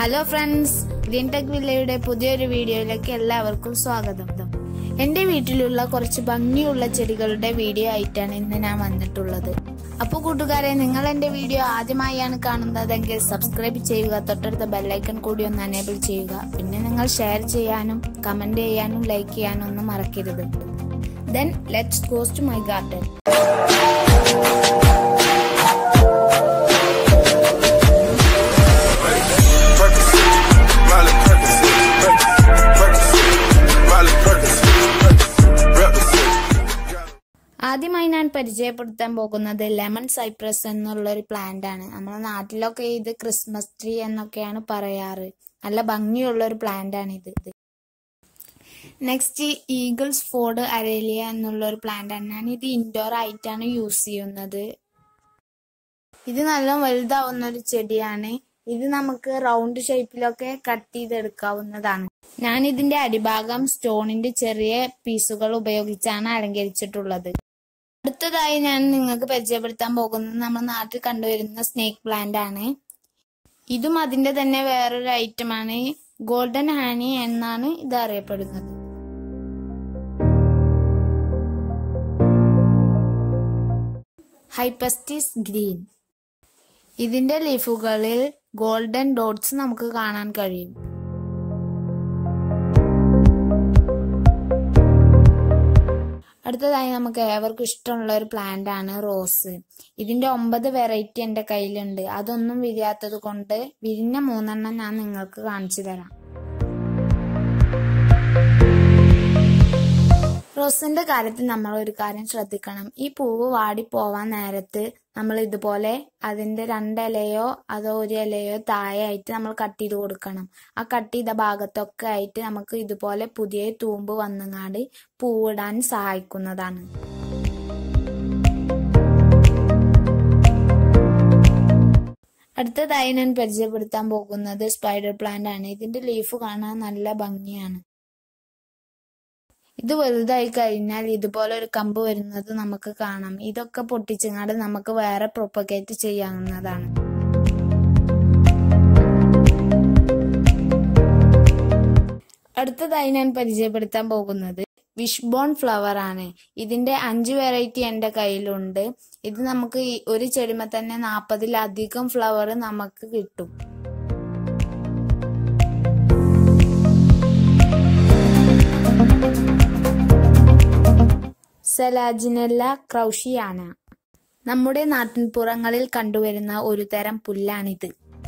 Hello friends green tech വില്ലയുടെ പുതിയൊരു വീഡിയോയിലേക്ക് എല്ലാവർക്കും സ്വാഗതം എന്റെ വീട്ടിലുള്ള കുറച്ച് ഭംഗിയുള്ള ചെടികളുടെ വീഡിയോ ആയിട്ടാണ് ഇന്ന് ഞാൻ വന്നിട്ടുള്ളത് അപ്പോൾ കൂട്ടുകാരെ നിങ്ങൾ എന്റെ വീഡിയോ ആദ്യമായാണ് കാണുന്നതെങ്കിൽ സബ്സ്ക്രൈബ് ചെയ്യുക തൊട്ടടുത്ത ബെല്ലൈക്കൺ കൂടി ഒന്ന് അനേബിൾ ചെയ്യുക പിന്നെ നിങ്ങൾ ഷെയർ ചെയ്യാനും കമന്റ് ചെയ്യാനും ലൈക്ക് ചെയ്യാനും ഒന്നും മറക്കരുത് then let's goes to my garden Miley Percocet, Percocet, Miley Percocet, represent. ആദ്യമായി ഞാൻ പരിചയപ്പെടുത്താൻ പോകുന്നത് ലെമൺ സൈപ്രസ് എന്നുള്ള ഒരു പ്ലാന്റ് ആണ് നമ്മുടെ നാട്ടിലൊക്കെ ഇത് ക്രിസ്മസ് ട്രീ എന്നൊക്കെയാണ് പറയാറ് നല്ല ഭംഗിയുള്ള ഒരു പ്ലാന്റ് ആണ് ഇത് നെക്സ്റ്റ് ഈഗിൾസ് ഫോർഡ് അരേലിയ എന്നുള്ള ഒരു പ്ലാന്റ് ആണ് ഞാൻ ഇത് ഇൻഡോർ ആയിട്ടാണ് യൂസ് ചെയ്യുന്നത് ഇത് നല്ല വലുതാവുന്ന ഒരു ചെടിയാണ് ഇത് നമുക്ക് റൗണ്ട് ഷേപ്പിലൊക്കെ കട്ട് ചെയ്തെടുക്കാവുന്നതാണ് ഞാൻ ഇതിന്റെ അടിഭാഗം സ്റ്റോണിന്റെ ചെറിയ പീസുകൾ ഉപയോഗിച്ചാണ് അലങ്കരിച്ചിട്ടുള്ളത് അടുത്തതായി ഞാൻ നിങ്ങൾക്ക് പരിചയപ്പെടുത്താൻ പോകുന്നത് നമ്മുടെ നാട്ടിൽ കണ്ടുവരുന്ന സ്നേക്ക് പ്ലാന്റ് ആണ് ഇതും അതിന്റെ തന്നെ വേറൊരു ഐറ്റമാണ് ഗോൾഡൻ ഹാനി എന്നാണ് ഇത് അറിയപ്പെടുന്നത് ഹൈപ്പസ്റ്റിസ് ഗ്രീൻ ഇതിന്റെ ലീഫുകളിൽ ഗോൾഡൻ ഡോട്ട്സ് നമുക്ക് കാണാൻ കഴിയും അടുത്തതായി നമുക്ക് ഏവർക്കും ഇഷ്ടമുള്ള ഒരു പ്ലാന്റ് ആണ് റോസ് ഇതിന്റെ ഒമ്പത് വെറൈറ്റി എന്റെ കയ്യിലുണ്ട് അതൊന്നും വിരിയാത്തത് കൊണ്ട് വിരിഞ്ഞ മൂന്നെണ്ണം ഞാൻ നിങ്ങൾക്ക് കാണിച്ചു തരാം റോസിന്റെ കാര്യത്തിൽ നമ്മൾ ഒരു കാര്യം ശ്രദ്ധിക്കണം ഈ പൂവ് വാടി പോവാൻ നേരത്ത് നമ്മൾ ഇതുപോലെ അതിന്റെ രണ്ടിലയോ അതോ ഒരു ഇലയോ താഴെയായിട്ട് നമ്മൾ കട്ട് ചെയ്ത് കൊടുക്കണം ആ കട്ട് ചെയ്ത ഭാഗത്തൊക്കെ ആയിട്ട് നമുക്ക് ഇതുപോലെ പുതിയ തൂമ്പ് വന്നങ്ങാണ്ട് പൂവിടാൻ സഹായിക്കുന്നതാണ് അടുത്തതായി ഞാൻ പരിചയപ്പെടുത്താൻ പോകുന്നത് സ്പൈഡർ പ്ലാന്റ് ആണ് ഇതിന്റെ ലീഫ് കാണാൻ നല്ല ഭംഗിയാണ് ഇത് വലുതായി കഴിഞ്ഞാൽ ഇതുപോലെ ഒരു കമ്പ് വരുന്നത് നമുക്ക് കാണാം ഇതൊക്കെ പൊട്ടിച്ചങ്ങാണ്ട് നമുക്ക് വേറെ പ്രൊപ്പഗേറ്റ് ചെയ്യാവുന്നതാണ് അടുത്തതായി ഞാൻ പരിചയപ്പെടുത്താൻ പോകുന്നത് വിഷ് ബോൺ ഫ്ലവർ ആണ് ഇതിന്റെ അഞ്ച് വെറൈറ്റി എന്റെ കയ്യിലുണ്ട് ഇത് നമുക്ക് ഈ ഒരു ചെടിമ തന്നെ നാൽപ്പതിലധികം ഫ്ലവർ നമുക്ക് കിട്ടും സെലാജിനെല്ല ക്രൗഷിയാന നമ്മുടെ നാട്ടിൻപുറങ്ങളിൽ കണ്ടുവരുന്ന ഒരു തരം പുല്ലാണിത്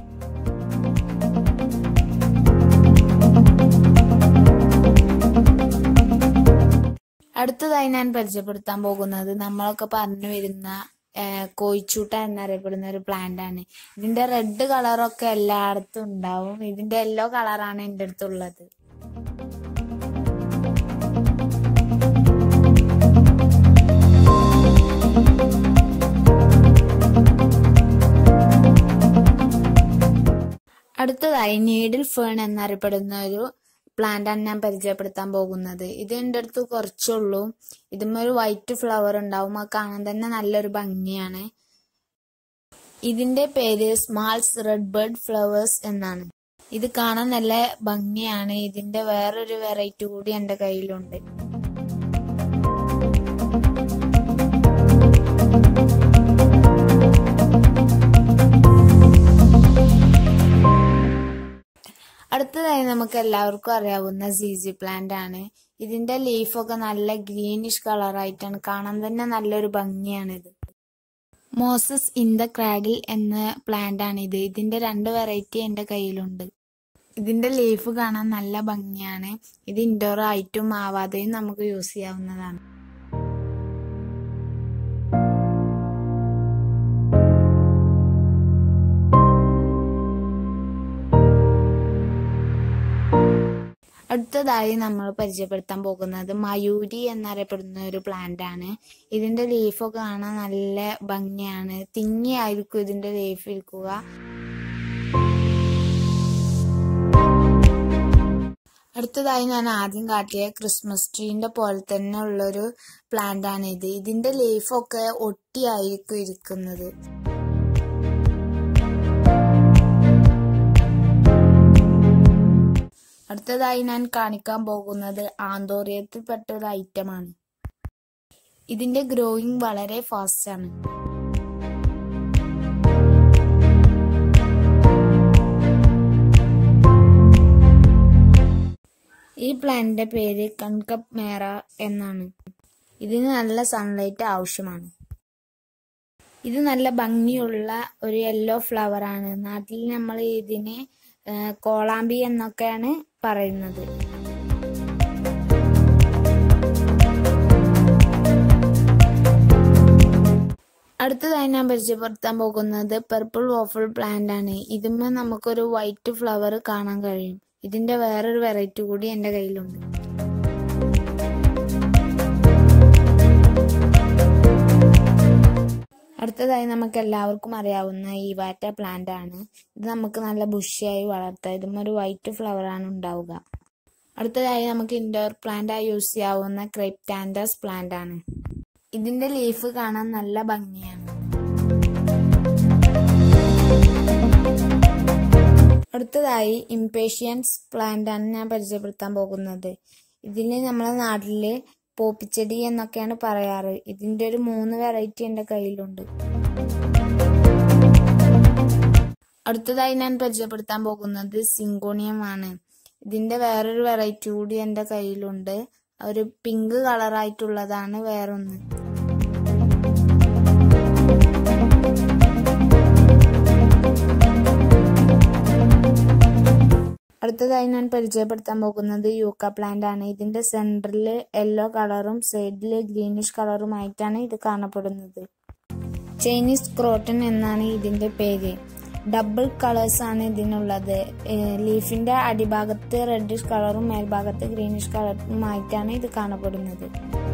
അടുത്തതായി ഞാൻ പരിചയപ്പെടുത്താൻ പോകുന്നത് നമ്മളൊക്കെ പറഞ്ഞു വരുന്ന കോയിച്ചൂട്ട എന്നറിയപ്പെടുന്ന ഒരു പ്ലാന്റ് ആണ് ഇതിന്റെ റെഡ് കളറൊക്കെ എല്ലായിടത്തും ഉണ്ടാവും ഇതിന്റെ യെല്ലോ കളറാണ് എൻ്റെ അടുത്തുള്ളത് അടുത്തതായി നീഡിൽ ഫേൺ എന്നറിയപ്പെടുന്ന ഒരു പ്ലാന്റ് ആണ് ഞാൻ പരിചയപ്പെടുത്താൻ പോകുന്നത് ഇത് എൻ്റെ അടുത്ത് കുറച്ചുള്ളൂ ഇതുമ്മ ഒരു വൈറ്റ് ഫ്ലവർ ഉണ്ടാവും അത് കാണാൻ തന്നെ നല്ലൊരു ഭംഗിയാണ് ഇതിന്റെ പേര് സ്മാൾസ് റെഡ് ബേർഡ് ഫ്ലവേഴ്സ് എന്നാണ് ഇത് കാണാൻ നല്ല ഭംഗിയാണ് ഇതിന്റെ വേറൊരു വെറൈറ്റി കൂടി എൻ്റെ കയ്യിലുണ്ട് അടുത്തതായി നമുക്ക് എല്ലാവർക്കും അറിയാവുന്ന സീസി പ്ലാന്റ് ആണ് ഇതിന്റെ ലീഫൊക്കെ നല്ല ഗ്രീനിഷ് കളറായിട്ടാണ് കാണാൻ തന്നെ നല്ലൊരു ഭംഗിയാണിത് മോസസ് ഇൻ ദ ക്രാഡിൽ എന്ന പ്ലാന്റ് ആണ് ഇത് ഇതിന്റെ രണ്ട് വെറൈറ്റി എൻ്റെ കയ്യിലുണ്ട് ഇതിന്റെ ലീഫ് കാണാൻ നല്ല ഭംഗിയാണ് ഇത് ഇൻഡോർ ആയിട്ടും ആവാതെയും നമുക്ക് യൂസ് ചെയ്യാവുന്നതാണ് അടുത്തതായി നമ്മൾ പരിചയപ്പെടുത്താൻ പോകുന്നത് മയൂരി എന്നറിയപ്പെടുന്ന ഒരു പ്ലാന്റ് ആണ് ഇതിന്റെ ലീഫൊക്കെ കാണാൻ നല്ല ഭംഗിയാണ് തിങ്ങിയായിരിക്കും ഇതിന്റെ ലീഫ് ഇരിക്കുക അടുത്തതായി ഞാൻ ആദ്യം കാട്ടിയ ക്രിസ്മസ് ട്രീന്റെ പോലെ തന്നെ ഉള്ളൊരു പ്ലാന്റ് ആണ് ഇത് ഇതിന്റെ ലീഫൊക്കെ ഒട്ടിയായിരിക്കും ഇരിക്കുന്നത് അടുത്തതായി ഞാൻ കാണിക്കാൻ പോകുന്നത് ആന്തോറിയത്തിൽപ്പെട്ട ഒരു ഐറ്റമാണ് ഇതിന്റെ ഗ്രോയിങ് വളരെ ഫാസ്റ്റ് ആണ് ഈ പ്ലാന്റിന്റെ പേര് കൺകപ്പ് മേറ എന്നാണ് ഇതിന് നല്ല സൺലൈറ്റ് ആവശ്യമാണ് ഇത് നല്ല ഭംഗിയുള്ള ഒരു യെല്ലോ ഫ്ലവർ ആണ് നാട്ടിൽ നമ്മൾ ഇതിനെ ഏഹ്, കോളാമ്പി എന്നൊക്കെയാണ് പറയുന്നത് അടുത്തതായി ഞാൻ പരിചയപ്പെടുത്താൻ പോകുന്നത് പർപ്പിൾ വോഫിൾ പ്ലാന്റ് ആണ് ഇതുമ്മേ നമുക്കൊരു വൈറ്റ് ഫ്ലവർ കാണാൻ കഴിയും ഇതിന്റെ വേറൊരു വെറൈറ്റി കൂടി എൻ്റെ കയ്യിലുണ്ട് അടുത്തതായി നമുക്ക് എല്ലാവർക്കും അറിയാവുന്ന ഈ വാറ്റ പ്ലാന്റ് ആണ് ഇത് നമുക്ക് നല്ല ബുഷിയായി വളർത്താം ഇതും ഒരു വൈറ്റ് ഫ്ലവർ ആണ് ഉണ്ടാവുക അടുത്തതായി നമുക്ക് ഇൻഡോർ പ്ലാന്റ് ആയി യൂസ് ചെയ്യാവുന്ന ക്രൈപ്റ്റാൻഡസ് പ്ലാന്റ് ആണ് ഇതിന്റെ ലീഫ് കാണാൻ നല്ല ഭംഗിയാണ് അടുത്തതായി ഇംപേഷ്യൻസ് പ്ലാന്റ് ആണ് ഞാൻ പരിചയപ്പെടുത്താൻ പോകുന്നത് ഇതിന് നമ്മുടെ നാട്ടില് പോപ്പിച്ചെടി എന്നൊക്കെയാണ് പറയാറ് ഇതിന്റെ ഒരു മൂന്ന് വെറൈറ്റി എൻ്റെ കയ്യിലുണ്ട് അടുത്തതായി ഞാൻ പരിചയപ്പെടുത്താൻ പോകുന്നത് സിങ്കോണിയം ആണ് ഇതിന്റെ വേറൊരു വെറൈറ്റി കൂടി എൻ്റെ കയ്യിലുണ്ട് ഒരു പിങ്ക് കളറായിട്ടുള്ളതാണ് വേറൊന്ന് അടുത്തതായി ഞാൻ പരിചയപ്പെടുത്താൻ പോകുന്നത് യൂക്ക പ്ലാന്റ് ആണ് ഇതിന്റെ സെന്ററിൽ യെല്ലോ കളറും സൈഡിൽ ഗ്രീനിഷ് കളറുമായിട്ടാണ് ഇത് കാണപ്പെടുന്നത് ചൈനീസ് ക്രോട്ടൺ എന്നാണ് ഇതിന്റെ പേര് ഡബിൾ കളേഴ്സ് ആണ് ഇതിനുള്ളത് ഏഹ് ലീഫിന്റെ അടിഭാഗത്ത് റെഡിഷ് കളറും മേൽഭാഗത്ത് ഗ്രീനിഷ് കളറുമായിട്ടാണ് ഇത് കാണപ്പെടുന്നത്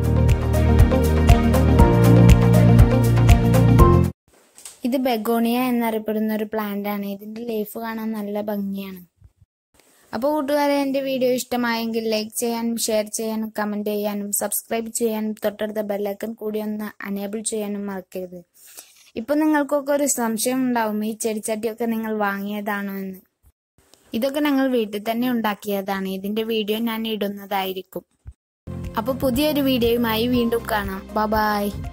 ഇത് ബെഗോണിയ എന്നറിയപ്പെടുന്ന ഒരു പ്ലാന്റ് ആണ് ഇതിന്റെ ലീഫ് കാണാൻ നല്ല ഭംഗിയാണ് അപ്പോൾ കൂട്ടുകാരെ എൻ്റെ വീഡിയോ ഇഷ്ടമായെങ്കിൽ ലൈക്ക് ചെയ്യാനും ഷെയർ ചെയ്യാനും കമൻറ്റ് ചെയ്യാനും സബ്സ്ക്രൈബ് ചെയ്യാനും തൊട്ടടുത്ത ബെല്ലൈക്കൺ കൂടി ഒന്ന് അനേബിൾ ചെയ്യാനും മറക്കരുത് ഇപ്പൊ നിങ്ങൾക്കൊക്കെ ഒരു സംശയം ഉണ്ടാവും ഈ ചെടിച്ചട്ടിയൊക്കെ നിങ്ങൾ വാങ്ങിയതാണോ എന്ന് ഇതൊക്കെ ഞങ്ങൾ വീട്ടിൽ തന്നെ ഉണ്ടാക്കിയതാണ് ഇതിന്റെ വീഡിയോ ഞാൻ ഇടുന്നതായിരിക്കും അപ്പോൾ പുതിയൊരു വീഡിയോയുമായി വീണ്ടും കാണാം ബ ബായ്